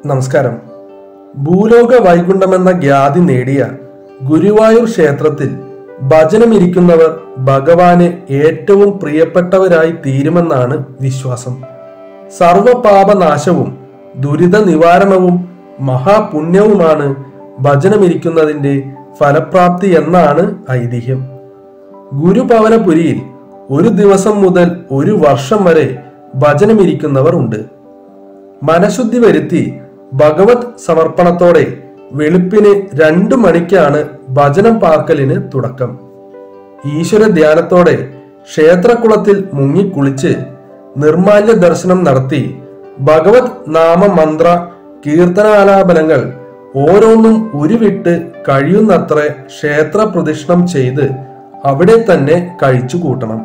നമസ്കാരം ഭൂലോക വൈകുണ്ഠമെന്ന ഖ്യാതി നേടിയ ഗുരുവായൂർ ക്ഷേത്രത്തിൽ ഭജനമിരിക്കുന്നവർ ഭഗവാന് ഏറ്റവും പ്രിയപ്പെട്ടവരായി തീരുമെന്നാണ് വിശ്വാസം സർവപാപനാശവും ദുരിത നിവാരണവും മഹാപുണ്യവുമാണ് ഭജനമിരിക്കുന്നതിന്റെ ഫലപ്രാപ്തി എന്നാണ് ഐതിഹ്യം ഗുരുഭവനപുരിയിൽ ഒരു ദിവസം മുതൽ ഒരു വർഷം വരെ ഭജനമിരിക്കുന്നവർ ഉണ്ട് മനഃശുദ്ധി വരുത്തി ഭഗവത് സമർപ്പണത്തോടെ വെളുപ്പിന് രണ്ടു മണിക്കാണ് ഭജനം പാർക്കലിന് തുടക്കം ഈശ്വര ധ്യാനത്തോടെ ക്ഷേത്രക്കുളത്തിൽ മുങ്ങിക്കുളിച്ച് നിർമാല്യ ദർശനം നടത്തി ഭഗവത് നാമമന്ത്ര കീർത്തനാലാപനങ്ങൾ ഓരോന്നും ഉരുവിട്ട് കഴിയുന്നത്ര ക്ഷേത്ര പ്രദക്ഷിണം ചെയ്ത് അവിടെ തന്നെ കഴിച്ചു കൂട്ടണം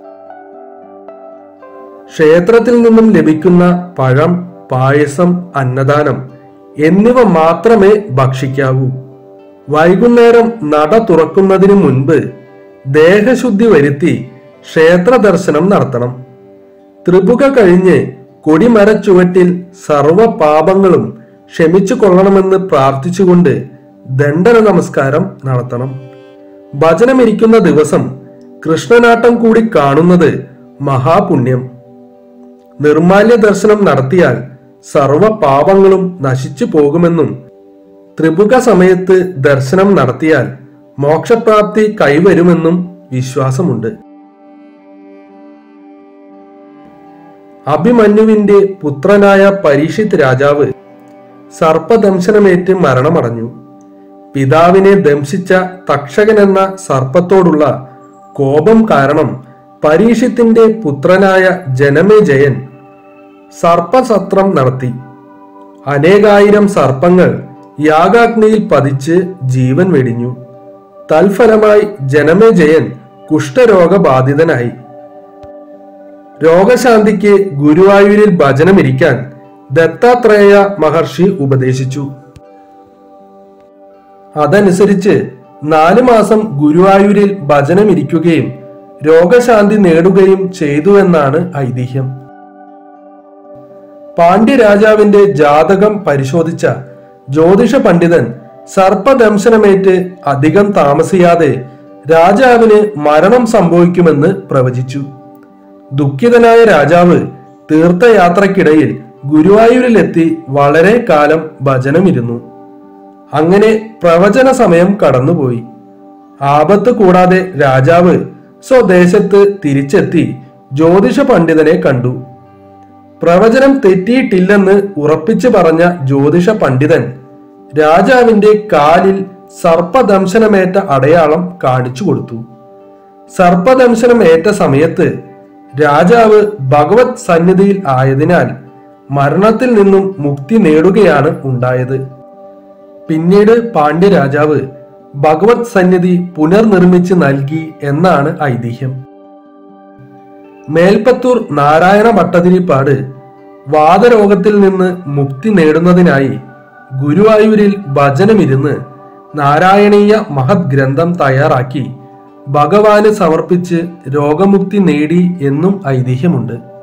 ക്ഷേത്രത്തിൽ നിന്നും ലഭിക്കുന്ന പഴം പായസം അന്നദാനം എന്നിവ മാത്രമേ ഭക്ഷിക്കാവൂ വൈകുന്നേരം നട തുറക്കുന്നതിന് മുൻപ് ദേഹശുദ്ധി വരുത്തി ക്ഷേത്ര ദർശനം നടത്തണം ത്രിപുക കഴിഞ്ഞ് കൊടിമരച്ചുവറ്റിൽ സർവ പാപങ്ങളും ക്ഷമിച്ചു കൊള്ളണമെന്ന് പ്രാർത്ഥിച്ചുകൊണ്ട് ദണ്ഡന നമസ്കാരം നടത്തണം ഭജനമിരിക്കുന്ന ദിവസം കൃഷ്ണനാട്ടം കൂടി കാണുന്നത് മഹാപുണ്യം നിർമാല്യ ദർശനം നടത്തിയാൽ സർവ പാപങ്ങളും നശിച്ചു പോകുമെന്നും ത്രിപുക സമയത്ത് ദർശനം നടത്തിയാൽ മോക്ഷപ്രാപ്തി കൈവരുമെന്നും വിശ്വാസമുണ്ട് അഭിമന്യുവിന്റെ പുത്രനായ പരീക്ഷിത് രാജാവ് സർപ്പദംശനമേറ്റ് മരണമടഞ്ഞു പിതാവിനെ ദംശിച്ച തക്ഷകൻ എന്ന സർപ്പത്തോടുള്ള കോപം കാരണം പരീക്ഷിത്തിന്റെ പുത്രനായ ജനമേജയൻ സർപ്പസത്രം നടത്തി അനേകായിരം സർപ്പങ്ങൾ യാഗാഗ്നിയിൽ പതിച്ച് ജീവൻ വെടിഞ്ഞു തൽഫലമായി ജനമേജയൻ കുഷ്ഠരോഗബാധിതനായി രോഗശാന്തിക്ക് ഗുരുവായൂരിൽ ഭജനമിരിക്കാൻ ദത്താത്രേയ മഹർഷി ഉപദേശിച്ചു അതനുസരിച്ച് നാല് മാസം ഗുരുവായൂരിൽ ഭജനമിരിക്കുകയും രോഗശാന്തി നേടുകയും ചെയ്തു എന്നാണ് ഐതിഹ്യം പാണ്ഡ്യരാജാവിന്റെ ജാതകം പരിശോധിച്ച ജ്യോതിഷ പണ്ഡിതൻ സർപ്പദംശനമേറ്റ് അധികം താമസിയാതെ രാജാവിന് മരണം സംഭവിക്കുമെന്ന് പ്രവചിച്ചു ദുഃഖിതനായ രാജാവ് തീർത്ഥയാത്രക്കിടയിൽ ഗുരുവായൂരിലെത്തി വളരെ കാലം ഭജനമിരുന്നു അങ്ങനെ പ്രവചന സമയം കടന്നുപോയി ആപത്ത് കൂടാതെ രാജാവ് സ്വദേശത്ത് തിരിച്ചെത്തി ജ്യോതിഷ പണ്ഡിതനെ കണ്ടു പ്രവചനം തെറ്റിയിട്ടില്ലെന്ന് ഉറപ്പിച്ചു പറഞ്ഞ ജ്യോതിഷ പണ്ഡിതൻ രാജാവിന്റെ കാലിൽ സർപ്പദംശനമേറ്റ അടയാളം കാണിച്ചു കൊടുത്തു സർപ്പദംശനം ഏറ്റ സമയത്ത് രാജാവ് ഭഗവത് സന്നിധിയിൽ ആയതിനാൽ മരണത്തിൽ നിന്നും മുക്തി നേടുകയാണ് ഉണ്ടായത് പിന്നീട് പാണ്ഡ്യരാജാവ് ഭഗവത് സന്നിധി പുനർനിർമ്മിച്ച് നൽകി എന്നാണ് ഐതിഹ്യം മേൽപ്പത്തൂർ നാരായണ ഭട്ടതിരിപ്പാട് വാതരോഗത്തിൽ നിന്ന് മുക്തി നേടുന്നതിനായി ഗുരുവായൂരിൽ ഭജനമിരുന്ന് നാരായണീയ മഹത് ഗ്രന്ഥം തയ്യാറാക്കി ഭഗവാന് സമർപ്പിച്ച് രോഗമുക്തി നേടി എന്നും ഐതിഹ്യമുണ്ട്